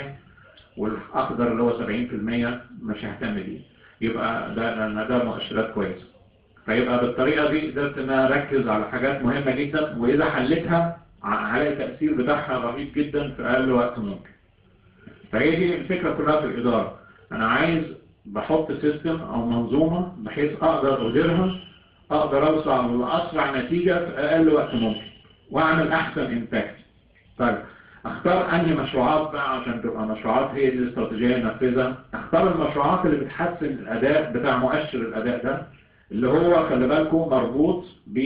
20% والاخضر اللي هو 70% مش ههتم بيه يبقى ده ده مؤشرات كويسه فيبقى بالطريقة دي قدرت ان انا اركز على حاجات مهمة جدا واذا حلتها على التأثير بتاعها رهيب جدا في اقل وقت ممكن فهي دي الفكرة كلها في الادارة انا عايز بحط سيستم او منظومة بحيث اقدر اديرها اقدر اوصل لاسرع نتيجة في اقل وقت ممكن واعمل احسن امباكت طيب اختار انهي مشروعات بقى عشان تبقى مشروعات هي دي الاستراتيجية ننفذها اختار المشروعات اللي بتحسن الاداء بتاع مؤشر الاداء ده اللي هو خلي بالكم مربوط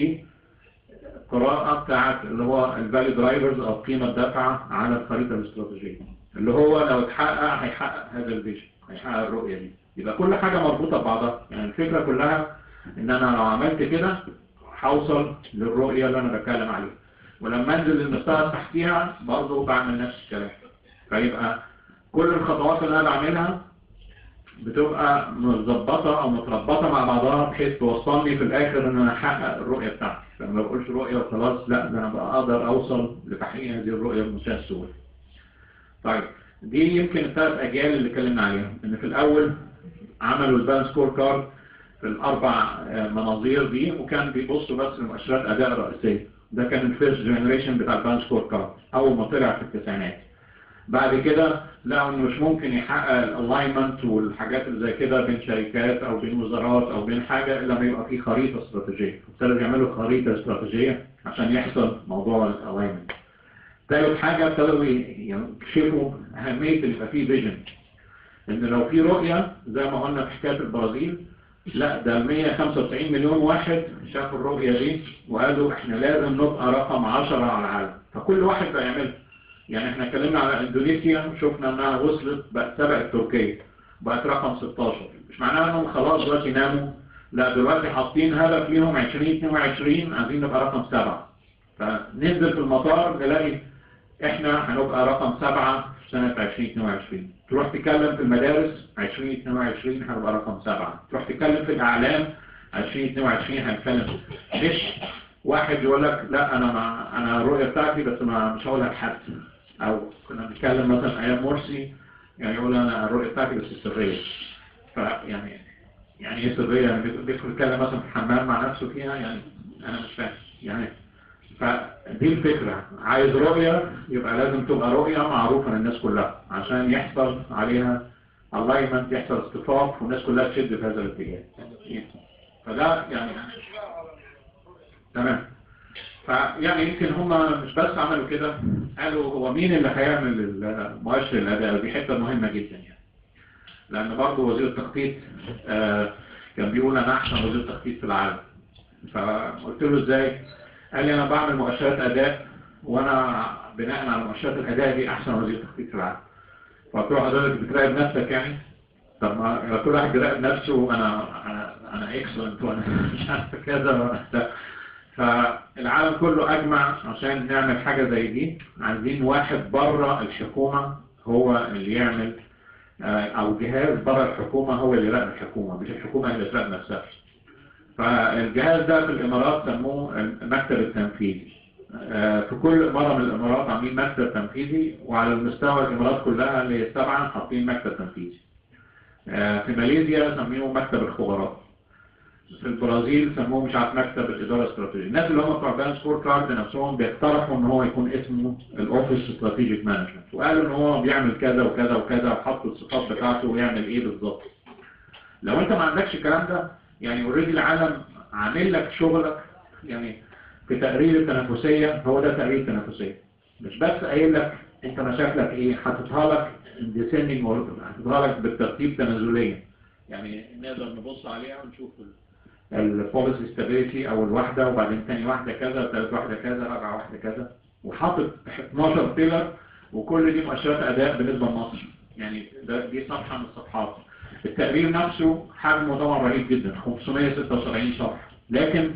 بقراءة بتاعت اللي هو الفالي درايفرز او قيمة الدفعة على الخريطة الاستراتيجية اللي هو لو اتحقق هيحقق هذا الفيجن هيحقق الرؤية دي يبقى كل حاجة مربوطة ببعضها يعني الفكرة كلها ان انا لو عملت كده هوصل للرؤية اللي انا بتكلم عليها ولما انزل للمستوى تحتيها برضه بعمل نفس الكلام فيبقى كل الخطوات اللي انا بعملها بتبقى متظبطة او متربطة مع بعضها بحيث توصلني في الاخر ان انا احقق الرؤية بتاعتي فما ما بقولش رؤية وخلاص لا ده انا بقى اقدر اوصل لتحقيق هذه الرؤية بمنتهى السهولة طيب دي يمكن الثلاث اجيال اللي اتكلمنا عليهم ان في الاول عملوا البان سكور كارد في الاربع مناظير دي وكان بيبصوا بس لمؤشرات اداء رئيسيه ده كان الفيرست جنريشن بتاع البان سكور كارد اول ما طلع في التسعينات بعد كده لقوا انه مش ممكن يحقق الالاينمنت والحاجات اللي زي كده بين شركات او بين وزارات او بين حاجه الا لما يبقى في خريطه استراتيجيه ابتدوا يعملوا خريطه استراتيجيه عشان يحصل موضوع الالاينمنت ثالث حاجه ابتدوا يكشفوا اهميه اللي يبقى فيه فيجن ان لو في رؤيه زي ما قلنا في حكايه البرازيل لا ده 195 مليون واحد شافوا الرؤيه دي وقالوا احنا لازم نبقى رقم 10 على العالم فكل واحد بقى يعملها يعني احنا اتكلمنا على اندونيسيا شفنا انها وصلت بقت سبقت تركيا بقت رقم 16 مش معناها انهم خلاص دلوقتي ناموا لا دلوقتي حاطين هدف ليهم 2022 عايزين نبقى رقم 7 فننزل في المطار نلاقي احنا هنبقى رقم 7 في سنة 2022 تروح تتكلم في المدارس 2022 هنبقى رقم 7 تروح تتكلم في الاعلام 2022 هنتكلم مش واحد يقول لك لا انا ما انا الرؤيه بتاعتي بس ما مش هقولها لحد او كنا بنتكلم مثلا ايام مرسي يعني يقول انا الرؤيه بتاعتي بس سريه فيعني يعني ايه سريه يعني بيدخل يتكلم مثلا في الحمام مع نفسه فيها يعني انا مش فاهم يعني فدي الفكرة عايز رؤية يبقى لازم تبقى رؤية معروفة للناس كلها عشان يحصل عليها alignment يحصل اصطفاف والناس كلها تشد في هذا الاتجاه فده يعني تمام فيعني يمكن هم مش بس عملوا كده قالوا هو مين اللي هيعمل مؤشر الأداء دي حتة مهمة جدا يعني لأن برضه وزير التخطيط آه كان بيقول أنا أحسن وزير تخطيط في العالم فقلت له إزاي قال لي أنا بعمل مؤشرات أداء وأنا بناء على مؤشرات الأداء دي أحسن وزير تخطيط في العالم فقلت له حضرتك بتراقب نفسك يعني طب ما كل واحد بيراقب نفسه أنا أنا أنا إكسلنت وأنا مش عارف كذا فالعالم كله أجمع عشان نعمل حاجة زي دي عايزين واحد بره الحكومة هو اللي يعمل آه، أو جهاز بره الحكومة هو اللي يراقب الحكومة مش الحكومة اللي تراقب نفسها فالجهاز ده في الإمارات سموه المكتب التنفيذي آه، في كل إمارة من الإمارات عاملين مكتب تنفيذي وعلى المستوى الإمارات كلها اللي هي السبعة حاطين مكتب تنفيذي آه، في ماليزيا سموه مكتب الخبراء في البرازيل سموه مش عارف مكتب الإدارة الاستراتيجية الناس اللي هم بتوع بان سكور كارد نفسهم بيقترحوا ان هو يكون اسمه الاوفيس استراتيجيك مانجمنت وقالوا ان هو بيعمل كذا وكذا وكذا وحط الصفات بتاعته ويعمل ايه بالظبط لو انت ما عندكش الكلام ده يعني اوريدي العالم عامل لك شغلك يعني في تقرير التنافسية هو ده تقرير التنافسية مش بس قايل لك انت مشاكلك ايه حاططها لك descending order حاططها لك بالترتيب تنازليا يعني نقدر نبص عليها ونشوف البوليسي ستابيليتي او الواحدة وبعدين تاني واحدة كذا ثالث واحدة كذا رابع واحدة كذا وحاطط 12 بيلر وكل دي مؤشرات اداء بالنسبة لمصر يعني ده دي صفحة من الصفحات التقرير نفسه حجمه طبعا رهيب جدا 576 صفحة لكن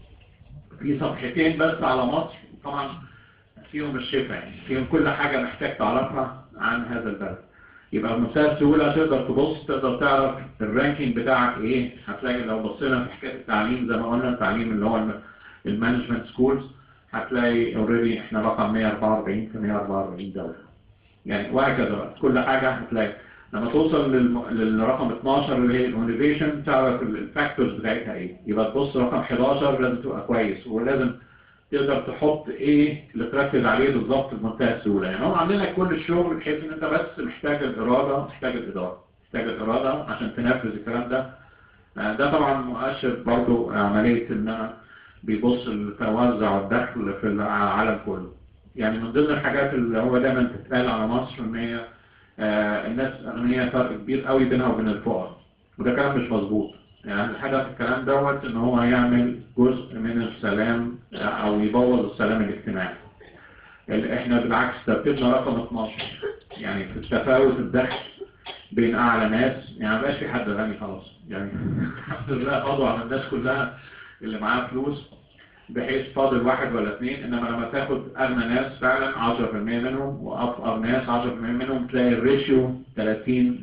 في صفحتين بس على مصر طبعا فيهم الشفا يعني فيهم كل حاجة محتاج تعرفها عن هذا البلد يبقى بمنتهى السهولة تقدر تبص تقدر تعرف الرانكينج بتاعك ايه هتلاقي لو بصينا في حكاية التعليم زي ما قلنا التعليم اللي هو المانجمنت سكولز هتلاقي اوريدي احنا رقم 144 في 144 دولة يعني وهكذا بقى كل حاجة هتلاقي لما توصل للم... للرقم 12 اللي هي الانوفيشن تعرف الفاكتورز بتاعتها ايه يبقى تبص رقم 11 لازم تبقى كويس ولازم تقدر تحط ايه اللي تركز عليه بالظبط بمنتهى السهولة يعني هم عاملين لك كل الشغل بحيث ان انت بس محتاج الإرادة محتاج الإدارة محتاج الإرادة عشان تنفذ الكلام ده آه، ده طبعا مؤشر برضو عملية ان أنا بيبص لتوزع الدخل في العالم كله يعني من ضمن الحاجات اللي هو دايما تتقال على مصر ان هي آه، الناس أغنياء فرق كبير قوي بينها وبين الفقراء وده كلام مش مظبوط يعني الهدف الكلام دوت ان هو يعمل جزء من السلام آه، او يبوظ السلام الاجتماعي ال- احنا بالعكس ترتيبنا رقم 12 يعني في التفاوت الدخل بين اعلى ناس يعني مبقاش في حد غني خلاص يعني الحمد لله قضوا على الناس كلها اللي معاها فلوس بحيث فاضل واحد ولا اثنين انما لما تاخد اغنى ناس فعلا 10% منهم وافقر ناس 10% منهم تلاقي الريشيو 30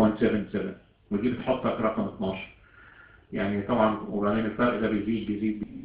30.77 ودي بتحطك رقم 12 يعني طبعا وبعدين الفرق ده بيزيد بيزيد